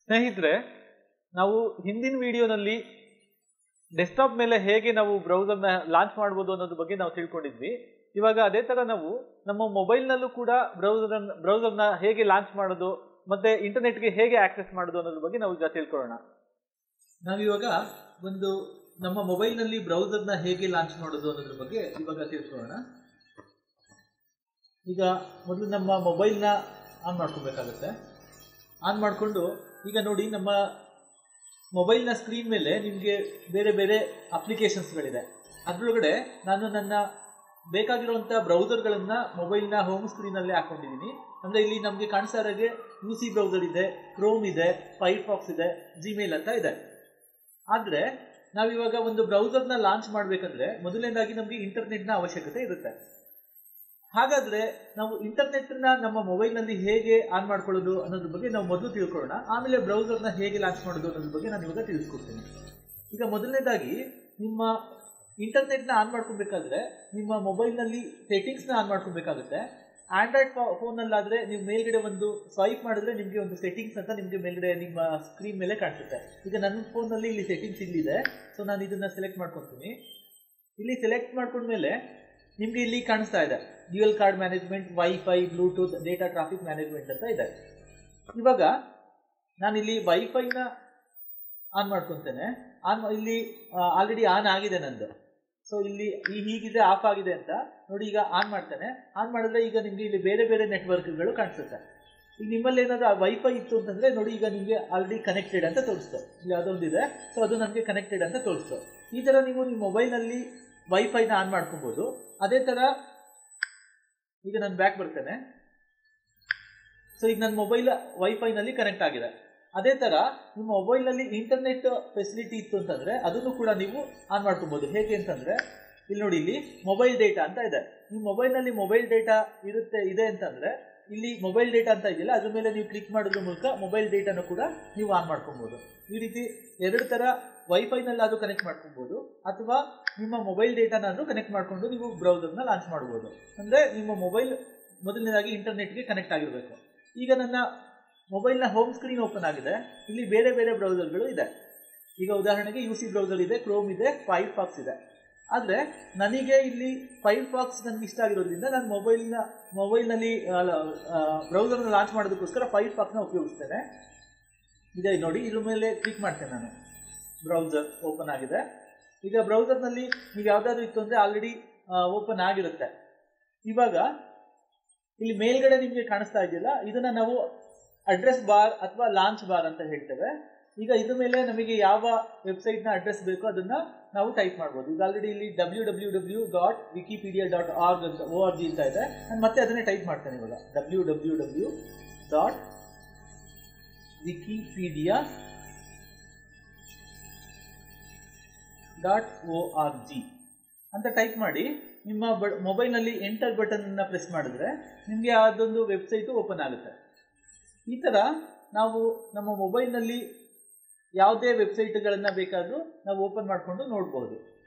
ಸ್ನೇಹಿತರೆ ನಾವು ಹಿಂದಿನ ವಿಡಿಯೋನಲ್ಲಿ ಡೆಸ್ಕ್ಟಾಪ್ ಮೇಲೆ ಹೇಗೆ ನಾವು ಬ್ರೌಸರ್ನ ಲಾಂಚ್ ಮಾಡ್ಬೋದು ಅನ್ನೋದ್ರ ಬಗ್ಗೆ ನಾವು ತಿಳ್ಕೊಂಡಿದ್ವಿ ಇವಾಗ ಅದೇ ತರ ನಾವು ನಮ್ಮ ಮೊಬೈಲ್ನಲ್ಲೂ ಕೂಡ ಬ್ರೌಸರ್ ಬ್ರೌಸರ್ನ ಹೇಗೆ ಲಾಂಚ್ ಮಾಡೋದು ಮತ್ತೆ ಇಂಟರ್ನೆಟ್ಗೆ ಹೇಗೆ ಆಕ್ಸೆಸ್ ಮಾಡೋದು ಅನ್ನೋದ್ರ ಬಗ್ಗೆ ನಾವು ಈಗ ತಿಳ್ಕೊಳ್ಳೋಣ ನಾವಿವಾಗ ಒಂದು ನಮ್ಮ ಮೊಬೈಲ್ನಲ್ಲಿ ಬ್ರೌಸರ್ನ ಹೇಗೆ ಲಾಂಚ್ ಮಾಡೋದು ಅನ್ನೋದ್ರ ಬಗ್ಗೆ ಇವಾಗ ತಿಳ್ಕೊಳ್ಳೋಣ ಈಗ ಮೊದಲು ನಮ್ಮ ಮೊಬೈಲ್ನ ಆನ್ ಮಾಡ್ಕೊಬೇಕಾಗುತ್ತೆ ಆನ್ ಮಾಡಿಕೊಂಡು ಈಗ ನೋಡಿ ನಮ್ಮ ಮೊಬೈಲ್ನ ಸ್ಕ್ರೀನ್ ಮೇಲೆ ನಿಮಗೆ ಬೇರೆ ಬೇರೆ ಅಪ್ಲಿಕೇಶನ್ಸ್ಗಳಿದೆ ಅದರೊಳಗಡೆ ನಾನು ನನ್ನ ಬೇಕಾಗಿರುವಂಥ ಬ್ರೌಸರ್ಗಳನ್ನು ಮೊಬೈಲ್ನ ಹೋಮ್ ಸ್ಕ್ರೀನಲ್ಲೇ ಹಾಕೊಂಡಿದ್ದೀನಿ ಅಂದರೆ ಇಲ್ಲಿ ನಮಗೆ ಕಾಣಿಸ್ತಾ ಇರೋಗೆ ಯು ಸಿ ಬ್ರೌಸರ್ ಇದೆ ಕ್ರೋಮ್ ಇದೆ ಫೈರ್ಫಾಕ್ಸ್ ಇದೆ ಜಿಮೇಲ್ ಅಂತ ಇದೆ ಆದರೆ ನಾವಿವಾಗ ಒಂದು ಬ್ರೌಸರ್ನ ಲಾಂಚ್ ಮಾಡಬೇಕಂದ್ರೆ ಮೊದಲನೇದಾಗಿ ನಮಗೆ ಇಂಟರ್ನೆಟ್ನ ಅವಶ್ಯಕತೆ ಇರುತ್ತೆ ಹಾಗಾದ್ರೆ ನಾವು ಇಂಟರ್ನೆಟ್ನ ನಮ್ಮ ಮೊಬೈಲ್ನಲ್ಲಿ ಹೇಗೆ ಆನ್ ಮಾಡ್ಕೊಳ್ಳೋದು ಅನ್ನೋದ್ರ ಬಗ್ಗೆ ನಾವು ಮೊದಲು ತಿಳ್ಕೊಳ್ಳೋಣ ಆಮೇಲೆ ಬ್ರೌಸರ್ನ ಹೇಗೆ ಲಾಂಚ್ ಮಾಡೋದು ಅನ್ನೋದ್ರ ಬಗ್ಗೆ ನಾನು ಇವಾಗ ತಿಳಿಸ್ಕೊಡ್ತೀನಿ ಈಗ ಮೊದಲನೇದಾಗಿ ನಿಮ್ಮ ಇಂಟರ್ನೆಟ್ನ ಆನ್ ಮಾಡ್ಕೊಬೇಕಾದ್ರೆ ನಿಮ್ಮ ಮೊಬೈಲ್ನಲ್ಲಿ ಸೆಟ್ಟಿಂಗ್ಸ್ನ ಆನ್ ಮಾಡ್ಕೊಬೇಕಾಗುತ್ತೆ ಆಂಡ್ರಾಯ್ಡ್ ಫೋನಲ್ಲಾದರೆ ನೀವು ಮೇಲ್ಗಡೆ ಒಂದು ಸ್ವೈಪ್ ಮಾಡಿದ್ರೆ ನಿಮಗೆ ಒಂದು ಸೆಟ್ಟಿಂಗ್ಸ್ ಅಂತ ನಿಮಗೆ ಮೇಲ್ಗಡೆ ನಿಮ್ಮ ಸ್ಕ್ರೀನ್ ಮೇಲೆ ಕಾಣಿಸುತ್ತೆ ಈಗ ನನ್ನ ಫೋನಲ್ಲಿ ಇಲ್ಲಿ ಸೆಟ್ಟಿಂಗ್ಸ್ ಇಲ್ಲಿದೆ ಸೊ ನಾನು ಇದನ್ನ ಸೆಲೆಕ್ಟ್ ಮಾಡ್ಕೊತೀನಿ ಇಲ್ಲಿ ಸೆಲೆಕ್ಟ್ ಮಾಡ್ಕೊಂಡ್ಮೇಲೆ ನಿಮಗೆ ಇಲ್ಲಿ ಕಾಣಿಸ್ತಾ ಇದೆ dual card management wifi bluetooth data traffic management ಅಂತ ಇದೆ ಇವಾಗ ನಾನಿಲ್ಲಿ ವೈಫೈನ ಆನ್ ಮಾಡ್ಕೊತೇನೆ ಆನ್ ಇಲ್ಲಿ ಆಲ್ರೆಡಿ ಆನ್ ಆಗಿದೆ ನಂದು ಸೊ ಇಲ್ಲಿ ಈ ಹೀಗಿದೆ ಆಫ್ ಆಗಿದೆ ಅಂತ ನೋಡಿ ಈಗ ಆನ್ ಮಾಡ್ತೇನೆ ಆನ್ ಮಾಡಿದ್ರೆ ಈಗ ನಿಮಗೆ ಇಲ್ಲಿ ಬೇರೆ ಬೇರೆ ನೆಟ್ವರ್ಕ್ಗಳು ಕಾಣಿಸುತ್ತೆ ಈಗ ನಿಮ್ಮಲ್ಲಿ ಏನಾದರೂ ವೈಫೈ ಇತ್ತು ಅಂತಂದ್ರೆ ನೋಡಿ ಈಗ ನಿಮಗೆ ಆಲ್ರೆಡಿ ಕನೆಕ್ಟೆಡ್ ಅಂತ ತೋರಿಸ್ತು ಇಲ್ಲಿ ಅದೊಂದಿದೆ ಸೊ ಅದು ನನಗೆ ಕನೆಕ್ಟೆಡ್ ಅಂತ ತೋರಿಸ್ತು ಈ ಥರ ನೀವು ನಿಮ್ಮ ಮೊಬೈಲ್ನಲ್ಲಿ ವೈಫೈನ ಆನ್ ಮಾಡ್ಕೊಬೋದು ಅದೇ ಥರ ಈಗ ನಾನು ಬ್ಯಾಕ್ ಬರ್ತೇನೆ ಸೊ ಈಗ ನನ್ನ ಮೊಬೈಲ್ ವೈಫೈನಲ್ಲಿ ಕನೆಕ್ಟ್ ಆಗಿದೆ ಅದೇ ಥರ ನಿಮ್ಮ ಮೊಬೈಲ್ನಲ್ಲಿ ಇಂಟರ್ನೆಟ್ ಫೆಸಿಲಿಟಿ ಇತ್ತು ಅಂತಂದರೆ ಅದನ್ನು ಕೂಡ ನೀವು ಆನ್ ಮಾಡ್ಕೊಬೋದು ಹೇಗೆ ಅಂತಂದರೆ ಇಲ್ಲಿ ನೋಡಿ ಇಲ್ಲಿ ಮೊಬೈಲ್ ಡೇಟಾ ಅಂತ ಇದೆ ನಿಮ್ಮ ಮೊಬೈಲ್ನಲ್ಲಿ ಮೊಬೈಲ್ ಡೇಟಾ ಇರುತ್ತೆ ಇದೆ ಅಂತಂದರೆ ಇಲ್ಲಿ ಮೊಬೈಲ್ ಡೇಟಾ ಅಂತ ಇದೆಯಲ್ಲ ಅದ್ರ ಮೇಲೆ ನೀವು ಕ್ಲಿಕ್ ಮಾಡೋದ್ರ ಮೂಲಕ ಮೊಬೈಲ್ ಡೇಟಾನು ಕೂಡ ನೀವು ಆನ್ ಮಾಡ್ಕೊಬೋದು ಈ ರೀತಿ ಎರಡು ಥರ ವೈಫೈನಲ್ಲಾದರೂ ಕನೆಕ್ಟ್ ಮಾಡ್ಕೊಬೋದು ಅಥವಾ ನಿಮ್ಮ ಮೊಬೈಲ್ ಡೇಟಾನಾದರೂ ಕನೆಕ್ಟ್ ಮಾಡಿಕೊಂಡು ನೀವು ಬ್ರೌಸರ್ನ ಲಾಂಚ್ ಮಾಡ್ಬೋದು ಅಂದರೆ ನಿಮ್ಮ ಮೊಬೈಲ್ ಮೊದಲನೇದಾಗಿ ಇಂಟರ್ನೆಟ್ಗೆ ಕನೆಕ್ಟ್ ಆಗಿರಬೇಕು ಈಗ ನನ್ನ ಮೊಬೈಲ್ನ ಹೋಮ್ ಸ್ಕ್ರೀನ್ ಓಪನ್ ಆಗಿದೆ ಇಲ್ಲಿ ಬೇರೆ ಬೇರೆ ಬ್ರೌಸರ್ಗಳು ಇದೆ ಈಗ ಉದಾಹರಣೆಗೆ ಯು ಸಿ ಬ್ರೌಸರ್ ಇದೆ ಕ್ರೋಮ್ ಇದೆ ಫೈರ್ ಫಾಕ್ಸ್ ಇದೆ ಆದರೆ ನನಗೆ ಇಲ್ಲಿ ಫೈರ್ ಫಾಕ್ಸ್ ನನಗೆ ಇಷ್ಟ ಆಗಿರೋದ್ರಿಂದ ನಾನು ಮೊಬೈಲ್ನ ಮೊಬೈಲ್ನಲ್ಲಿ ಬ್ರೌಸರ್ನ ಲಾಂಚ್ ಮಾಡೋದಕ್ಕೋಸ್ಕರ ಫೈರ್ ಫಾಕ್ಸ್ನ ಉಪಯೋಗಿಸ್ತೇನೆ ಇದೆ ನೋಡಿ ಇದ್ರ ಮೇಲೆ ಕ್ಲಿಕ್ ಮಾಡ್ತೇನೆ ನಾನು ಬ್ರೌಸರ್ ಓಪನ್ ಆಗಿದೆ ಈಗ ಬ್ರೌಸರ್ನಲ್ಲಿ ನೀವು ಯಾವುದಾದ್ರು ಇತ್ತು ಅಂದರೆ ಆಲ್ರೆಡಿ ಓಪನ್ ಆಗಿರುತ್ತೆ ಇವಾಗ ಇಲ್ಲಿ ಮೇಲ್ಗಡೆ ನಿಮಗೆ ಕಾಣಿಸ್ತಾ ಇದೆಯಲ್ಲ ಇದನ್ನ ನಾವು ಅಡ್ರೆಸ್ ಬಾರ್ ಅಥವಾ ಲಾಂಚ್ ಬಾರ್ ಅಂತ ಹೇಳ್ತೇವೆ ಈಗ ಇದ್ರ ಮೇಲೆ ನಮಗೆ ಯಾವ ವೆಬ್ಸೈಟ್ನ ಅಡ್ರೆಸ್ ಬೇಕೋ ಅದನ್ನ ನಾವು ಟೈಪ್ ಮಾಡ್ಬೋದು ಈಗ ಆಲ್ರೆಡಿ ಇಲ್ಲಿ W W W dot Wikipedia dot org ಅಂತ ಓ ಆರ್ ಜಿ ಅಂತ ಇದೆ ನಾನು ಮತ್ತೆ ಅದನ್ನೇ ಟೈಪ್ ಮಾಡ್ತೇನೆ ಇವಾಗ W W W dot Wikipedia dot O R G ಅಂತ ಟೈಪ್ ಮಾಡಿ ನಿಮ್ಮ ಬ ಮೊಬೈಲ್ನಲ್ಲಿ ಎಂಟರ್ ಬಟನ್ನ ಪ್ರೆಸ್ ಮಾಡಿದ್ರೆ ನಿಮಗೆ ಅದೊಂದು ವೆಬ್ಸೈಟು ಓಪನ್ ಆಗುತ್ತೆ ಈ ಥರ ನಾವು ನಮ್ಮ ಮೊಬೈಲ್ನಲ್ಲಿ ಯಾವುದೇ ವೆಬ್ಸೈಟ್ಗಳನ್ನು ಬೇಕಾದರೂ ನಾವು ಓಪನ್ ಮಾಡಿಕೊಂಡು ನೋಡ್ಬೋದು